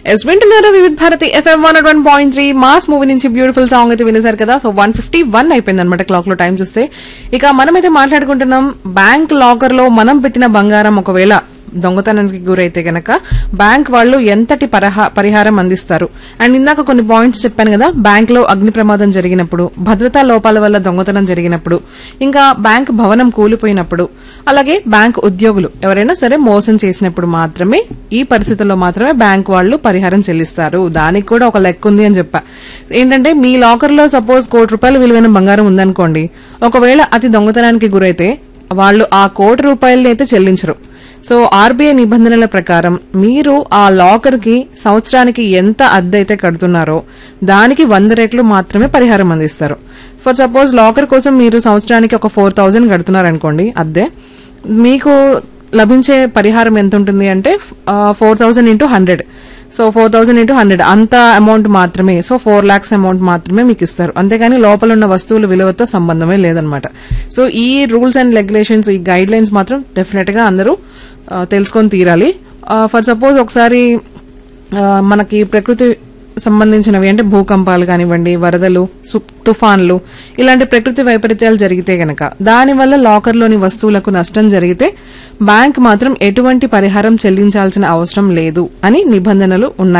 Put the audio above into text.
yes వింటున్నారు వివిధ Bharati FM one one point three mass movie నుంచి బ్యూటిఫుల్ సాంగ్ అయితే వినేశారు కదా సో వన్ ఫిఫ్టీ వన్ అయిపోయింది అనమాట క్లాక్ లో టైం చూస్తే ఇక మనమైతే మాట్లాడుకుంటున్నాం బ్యాంక్ లాకర్ లో మనం పెట్టిన బంగారం ఒకవేళ దొంగతనానికి గురైతే గనక బ్యాంక్ వాళ్ళు ఎంతటి పరహా- పరిహారం అందిస్తారు అండ్ ఇందాక కొన్ని పాయింట్స్ చెప్పాను కదా బ్యాంక్ లో అగ్ని ప్రమాదం జరిగినప్పుడు భద్రతా లోపాల వల్ల దొంగతనం జరిగినప్పుడు ఇంకా బ్యాంక్ భవనం కూలిపోయినప్పుడు అలాగే బ్యాంక్ ఉద్యోగులు ఎవరైనా సరే మోసం చేసినప్పుడు మాత్రమే ఈ పరిస్థితుల్లో మాత్రమే బ్యాంక్ వాళ్ళు పరిహారం చెల్లిస్తారు దానికి కూడా ఒక లెక్క ఉంది అని చెప్పా ఏంటంటే మీ లాకర్ లో సపోజ్ కోటి రూపాయల విలువైన బంగారం ఉందనుకోండి ఒకవేళ అతి దొంగతనానికి గురైతే వాళ్ళు ఆ కోటి రూపాయలని అయితే చెల్లించరు సో ఆర్బీఐ నిబంధనల ప్రకారం మీరు ఆ లాకర్ కి సంవత్సరానికి ఎంత అద్దె అయితే కడుతున్నారో దానికి వంద రెట్లు మాత్రమే పరిహారం అందిస్తారు ఫర్ సపోజ్ లాకర్ కోసం మీరు సంవత్సరానికి ఒక ఫోర్ థౌజండ్ కడుతున్నారనుకోండి అద్దె మీకు లభించే పరిహారం ఎంత ఉంటుంది అంటే four thousand into hundred so four thousand into hundred అంత అమౌంట్ మాత్రమే సో ఫోర్ లాక్స్ అమౌంట్ మాత్రమే మీకు ఇస్తారు అంతేగాని లోపల ఉన్న వస్తువుల విలువతో సంబంధమే లేదనమాట సో ఈ రూల్స్ అండ్ రెగ్యులేషన్స్ ఈ గైడ్ లైన్స్ మాత్రం డెఫినెట్ గా అందరూ ఆ, తెలుసుకొని తీరాలి ఫర్ సపోజ్ ఒకసారి ఆ, మనకి ప్రకృతి సంబంధించినవి అంటే భూకంపాలు కానివ్వండి వరదలు సు- తుఫాన్లు ఇలాంటి ప్రకృతి వైపరీత్యాలు జరిగితే గనక దానివల్ల లాకర్లోని వస్తువులకు నష్టం జరిగితే బ్యాంక్ మాత్రం ఎటువంటి పరిహారం చెల్లించాల్సిన అవసరం లేదు అని నిబంధనలు ఉన్నాయి